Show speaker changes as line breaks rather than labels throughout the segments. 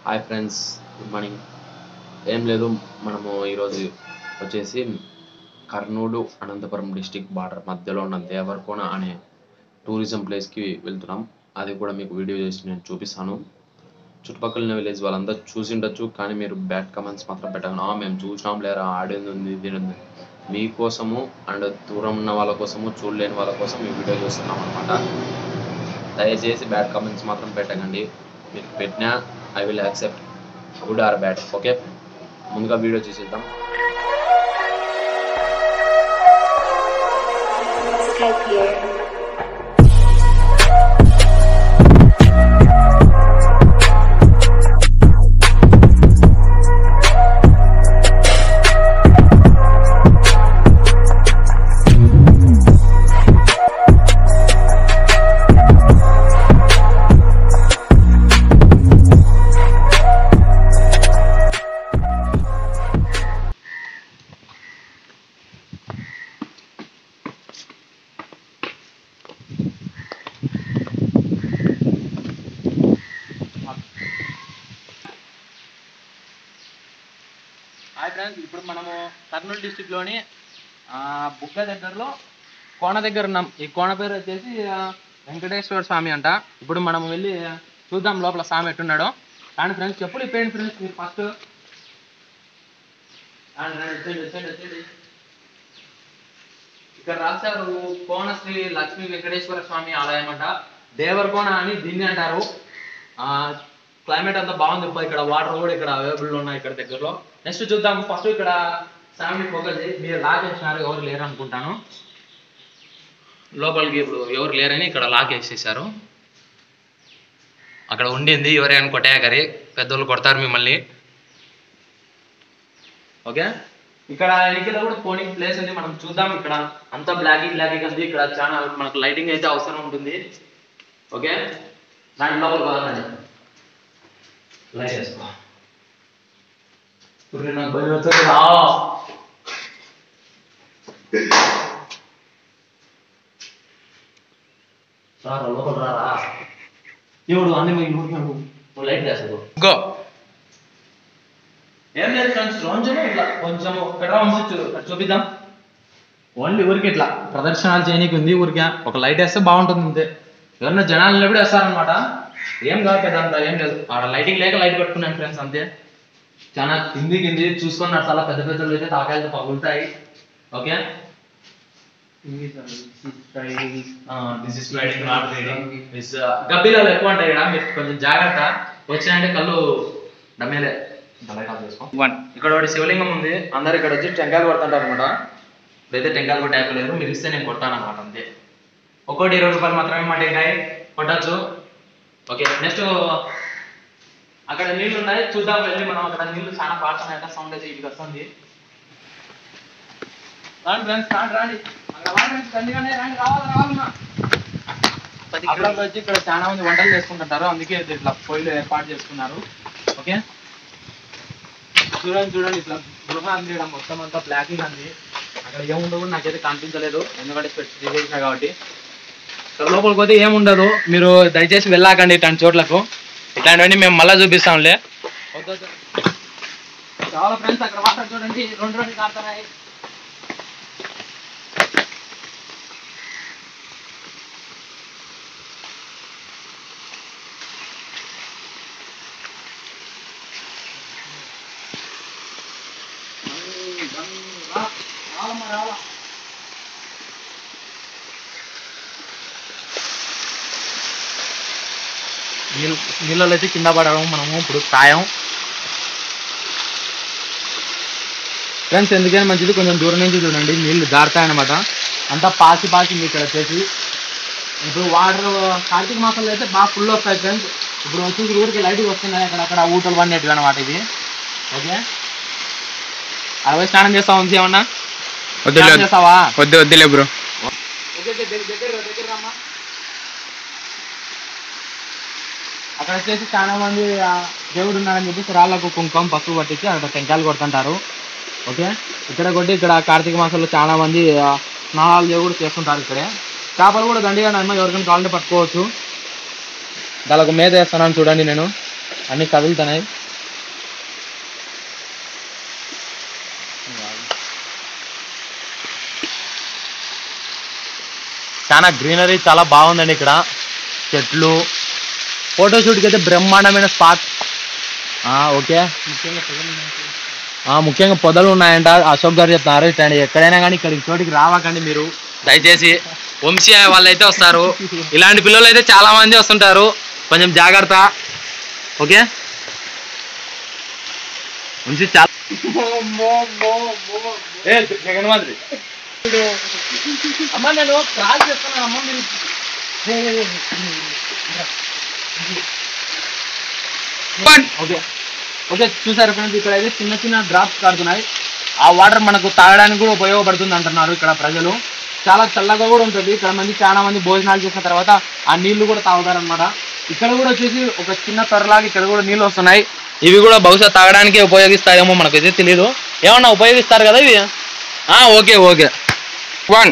Hi friends good morning ఏం లేదు మనము ఈరోజు వచ్చేసి కర్నూలు అనంతపురం డిస్టిక్ బార్డర్ మధ్యలో ఉన్న దేవరకోన అనే టూరిజం ప్లేస్కి వెళ్తున్నాం అది కూడా మీకు వీడియో చేసి నేను చూపిస్తాను చుట్టుపక్కల ఉన్న విలేజ్ వాళ్ళందరూ చూసి ఉండొచ్చు కానీ మీరు బ్యాడ్ కమెంట్స్ మాత్రం పెట్టండి "ఆ, మేము చూసినాం లేరా ఆడేది ఉంది ఇది ఉంది మీకోసము అండ్ దూరం ఉన్న వాళ్ళ కోసము చూడలేని వాళ్ళ కోసం ఈ వీడియో చూస్తున్నాం అనమాట దయచేసి బ్యాడ్ కామెంట్స్ మాత్రం పెట్టకండి మీరు పెట్టినా I will accept good or bad okay ముందుగా వీడియో చూసేద్దాం
Skype here.
హాయ్ ఫ్రెండ్స్ ఇప్పుడు మనము కర్నూలు డిస్టిక్లోని బుగ్గ దగ్గరలో కోన దగ్గర ఉన్నాం ఈ కోన పేరు వచ్చేసి ఆ, వెంకటేశ్వర స్వామి అంట ఇప్పుడు మనం వెళ్ళి చూద్దాం లోపల స్వామి ఎట్టున్నాడో కానీ ఫ్రెండ్స్ చెప్పులు ఇప్పేయండి ఫ్రెండ్స్ మీరు ఫస్ట్ ఇక్కడ రాశారు కోన శ్రీ లక్ష్మీ వెంకటేశ్వర స్వామి ఆలయం అంట దేవరకోన అని దీన్ని అంటారు ఆ క్లైమేట్ అంతా బాగుంది అబ్బా. ఇక్కడ వాటర్ కూడా ఇక్కడ అవైలబుల్ ఉన్నాయి ఇక్కడ దగ్గరలో నెక్స్ట్ చూద్దాం ఫస్ట్ ఇక్కడ ఫ్యామిలీ పొగది మీరు లాగేసినారు ఎవరు లేరు అనుకుంటాను లోపలికి ఇప్పుడు ఎవరు లేరని ఇక్కడ లాక్ వేసేసారు అక్కడ ఉండింది ఎవరైనా కొట్టేయగరి పెద్దోళ్ళు కొడతారు మిమ్మల్ని ఓకే ఇక్కడ ఎన్నికల కూడా పోనింగ్ ప్లేస్ ఉంది మనం చూద్దాం ఇక్కడ అంతా బ్లాక్ బ్లాక్ ఉంది ఇక్కడ చాలా మనకు లైటింగ్ అయితే అవసరం ఉంటుంది ఓకే దాని లోపల పోదామండి లైట్ వేసుకో ఇప్పుడు నాకు భయం అవుతుంది రా. రారా లోపల రారా ఎవడు అన్ని మీకు నువ్వు నువ్వు లైట్ వేసుకో గో ఏం లేదు ఫ్రెండ్స్ రోజునే ఇట్లా కొంచెం ఇక్కడ ఉంచు ఇక్కడ చూపిద్దాం ఓన్లీ ఊరికి ఇట్లా ప్రదర్శనలు చేయనీకి ఉంది ఊరికే ఒక లైట్ వేస్తే బాగుంటుంది అంతే ఎవరన్నా జనాలు ఎప్పుడు వేస్తారనమాట ఏం కాదు పెద్ద అంత ఏం లేదు ఆడ లైటింగ్ లేక లైట్ పెట్టుకున్నాను ఫ్రెండ్స్ అంతే చాలా కింది కింది చూసుకున్నారు చాలా పెద్ద పెద్దలు అయితే తాకాయలు పగులుతాయి okay this is riding not reading is గబ్బిలాలు ఎక్కువ ఉంటాయి ఇక్కడ మీరు కొంచెం జాగ్రత్త వచ్చినాయంటే కళ్ళు డమ్మేలే లైట్ ఆఫ్ చేసుకో వన్ ఇక్కడ ఒకటి శివలింగం ఉంది అందరు ఇక్కడ వచ్చి టెంకాయలు కొడుతుంటారు అనమాట ఇప్పుడైతే టెంకాయలు కొట్టే లేరు మీరు ఇస్తే నేను కొట్టాను అనమాట అంతే ఒక్కోటి ఇరవై రూపాయలు మాత్రమే మా టెంకాయ కొట్టచ్చు ఓకే నెక్స్ట్ అక్కడ నీళ్లు ఉన్నాయి చూద్దాం వెళ్ళి మనం అక్కడ నీళ్లు చాలా పాడుతున్నాయట సౌండ్ అయితే ఇది వస్తుంది రాండి ఫ్రెండ్స్ రాండి రాండి అక్కడ రాండి తండ్రిగానే రాండి రావాలి రావాలన్నా అక్కడ వచ్చి ఇక్కడ చాలా మంది వంటలు చేసుకుంటుంటారు అందుకే ఇది ఇట్లా పొయ్యిలు ఏర్పాటు చేసుకున్నారు ఓకే చూడండి చూడండి ఇట్లా గృహ అంది ఇక్కడ మొత్తం అంతా బ్లాక్ ఉంది అక్కడ ఏముండదు కూడా నాకైతే కనిపించలేదు ఎందుకంటే స్పెట్స్ తీసేసిన కాబట్టి ఇక్కడ లోపలికి పోతే ఏముండదు మీరు దయచేసి వెళ్ళాకండి ఇట్లాంటి చోట్లకు ఇట్లాంటివన్నీ మేము మళ్ళీ చూపిస్తాంలే వద్దు, వద్దు. చాలా ఫ్రెండ్స్ అక్కడ వాటర్ చూడండి రెండు రెండు కారుతున్నాయి రావాలమ్మా రావాలా నీళ్ళు నీళ్ళలో అయితే కింద పడడం మనము ఇప్పుడు ఖాయం ఫ్రెండ్స్ ఎందుకని మంచిది కొంచెం దూరం నుంచి చూడండి నీళ్లు జారుతాయన్నమాట అంతా పాసి పాసి ఉంది ఇక్కడ వచ్చేసి ఇప్పుడు వాటర్ కార్తీక మాసంలో అయితే బాగా ఫుల్ వస్తాయి ఫ్రెండ్స్ ఇప్పుడు వచ్చేసి ఊరికి లైట్ వస్తున్నాయి అక్కడక్కడ ఊటలు పడినట్టు అనమాట ఇది ఓకే అరవై స్నానం చేస్తావా ఉంది ఏమన్నా
వద్దులే
స్నానం చేస్తావా
వద్దు వద్దులే బ్రో
ఓకే ఓకే, దగ్గర దగ్గర రా, దగ్గర రమ్మా అక్కడ వచ్చేసి చాలా మంది ఆ, దేవుడు ఉన్నాడని చెప్పేసి రాళ్ళకు కుంకుమ పసుపు పట్టించి అక్కడ టెంకాయలు కొడుతుంటారు ఓకే ఇక్కడ కొట్టి ఇక్కడ కార్తీక మాసంలో చాలా మంది ఆ, స్నానాలు దేవుడు చేస్తుంటారు ఇక్కడే చేపలు కూడా దండిగా అమ్మ ఎవరికైనా కావాలంటే పట్టుకోవచ్చు దానికి మేత వేస్తున్నాను చూడండి నేను అన్ని కదులుతున్నాయి చాలా గ్రీనరీ చాలా బాగుందండి ఇక్కడ చెట్లు ఫోటోషూట్కి అయితే బ్రహ్మాండమైన స్పాట్ ఓకే ఆ, ముఖ్యంగా పొదలు ఉన్నాయంట అశోక్ గారు చెప్తున్నారు ఇట్లాంటి ఎక్కడైనా కానీ ఇక్కడ చోటికి రావకండి మీరు దయచేసి వంశీ వాళ్ళు అయితే వస్తారు ఇలాంటి పిల్లలు అయితే చాలా మంది వస్తుంటారు కొంచెం జాగ్రత్త ఓకే వంశీ చాలా ఏ, జగన్ మాదిరి అమ్మ నేను క్రాస్ చేస్తున్నాను అమ్మ మీరు ఓకే ఓకే చూసారు ఫ్రెండ్స్ ఇక్కడ అయితే చిన్న చిన్న డ్రాప్స్ కాడుతున్నాయి ఆ వాటర్ మనకు తాగడానికి కూడా ఉపయోగపడుతుంది అంటున్నారు ఇక్కడ ప్రజలు చాలా చల్లగా కూడా ఉంటుంది ఇక్కడ మంది చాలా మంది భోజనాలు చేసిన తర్వాత ఆ నీళ్లు కూడా తాగుతారు అనమాట ఇక్కడ కూడా వచ్చేసి ఒక చిన్న త్వరలాగా ఇక్కడ కూడా నీళ్ళు వస్తున్నాయి ఇవి కూడా బహుశా తాగడానికి ఉపయోగిస్తారేమో మనకైతే తెలియదు ఏమన్నా ఉపయోగిస్తారు కదా ఇవి ఆ, ఓకే ఓకే వన్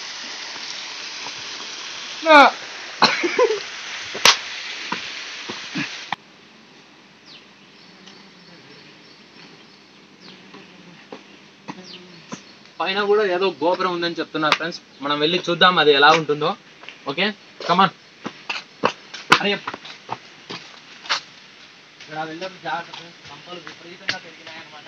పైన కూడా ఏదో గోపురం ఉందని చెప్తున్నారు ఫ్రెండ్స్ మనం వెళ్ళి చూద్దాం అది ఎలా ఉంటుందో ఓకే కమాన్ అరే ఇక్కడ వెళ్ళడం జాగ్రత్త friends. కంపలు విపరీతంగా పెరిగినాయన్నమాట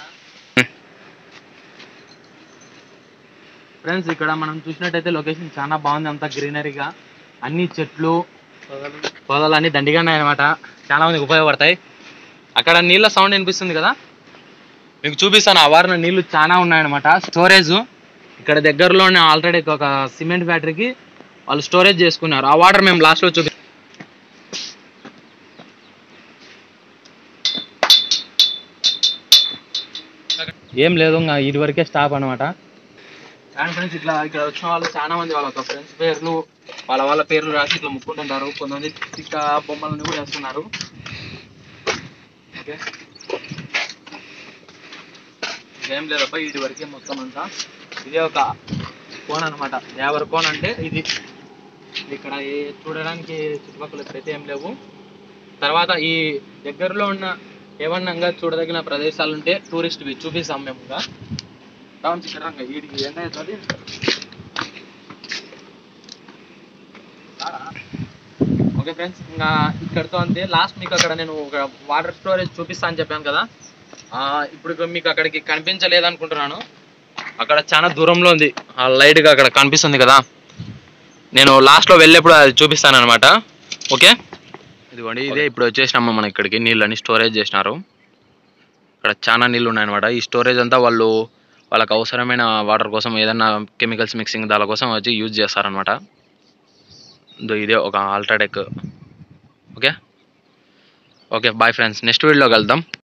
ఫ్రెండ్స్ ఇక్కడ మనం చూసినట్టయితే లొకేషన్ చాలా బాగుంది అంతా గ్రీనరీగా అన్ని చెట్లు పొదలు అన్ని దండిగా ఉన్నాయన్నమాట చాలా మందికి ఉపయోగపడతాయి అక్కడ నీళ్ళ సౌండ్ వినిపిస్తుంది కదా మీకు చూపిస్తాను ఆ వారిన నీళ్లు చాలా ఉన్నాయన్నమాట స్టోరేజ్ ఇక్కడ దగ్గరలోనే ఆల్రెడీ ఒక సిమెంట్ ఫ్యాక్టరీకి వాళ్ళు స్టోరేజ్ చేసుకున్నారు ఆ వాటర్ మేము లాస్ట్లో చూపి ఏం లేదు ఇంకా ఇది వరకే స్టాప్ అనమాట కానీ ఫ్రెండ్స్ ఇట్లా ఇక్కడ వచ్చిన వాళ్ళు చాలా మంది వాళ్ళ ఫ్రెండ్స్ పేర్లు వాళ్ళ వాళ్ళ పేర్లు రాసి ఇట్లా ముక్కుంటుంటారు కొంతమంది తిక్క బొమ్మలను కూడా వేస్తున్నారు ఓకే ఏం లేదబ్బా ఇది వరకే మొత్తం అంతా ఇదే ఒక కోన్ అనమాట యాభై కోన్ అంటే ఇది ఇక్కడ ఏ చూడడానికి చుట్టుపక్కల ఇక్కడైతే ఏం లేవు తర్వాత ఈ దగ్గరలో ఉన్న ఏమన్నా ఇంకా చూడదగిన ప్రదేశాలు ఉంటే టూరిస్ట్ చూపిస్తాం మేము ఇంకా రావచ్చు ఇక్కడ రంగా వీడికి ఏంటవుతుంది ఓకే ఫ్రెండ్స్ ఇంకా ఇక్కడతో అంతే లాస్ట్ మీకు అక్కడ నేను ఒక వాటర్ స్టోరేజ్ చూపిస్తా అని చెప్పాను కదా ఆ, ఇప్పుడు మీకు అక్కడికి కనిపించలేదు అనుకుంటున్నాను అక్కడ చాలా దూరంలో ఉంది ఆ లైట్గా అక్కడ కనిపిస్తుంది కదా నేను లాస్ట్లో వెళ్ళేప్పుడు అది చూపిస్తాను అనమాట ఓకే ఇదిగోండి ఇదే ఇప్పుడు వచ్చేసినాము మనం ఇక్కడికి నీళ్ళని స్టోరేజ్ చేసినారు ఇక్కడ చాలా నీళ్ళు ఉన్నాయన్నమాట ఈ స్టోరేజ్ అంతా వాళ్ళు వాళ్ళకి అవసరమైన వాటర్ కోసం ఏదైనా కెమికల్స్ మిక్సింగ్ దాని కోసం వచ్చి యూజ్ చేస్తారనమాట ఇదో ఇదే ఒక UltraTech okay okay bye friends next వీడియోలో కలుద్దాం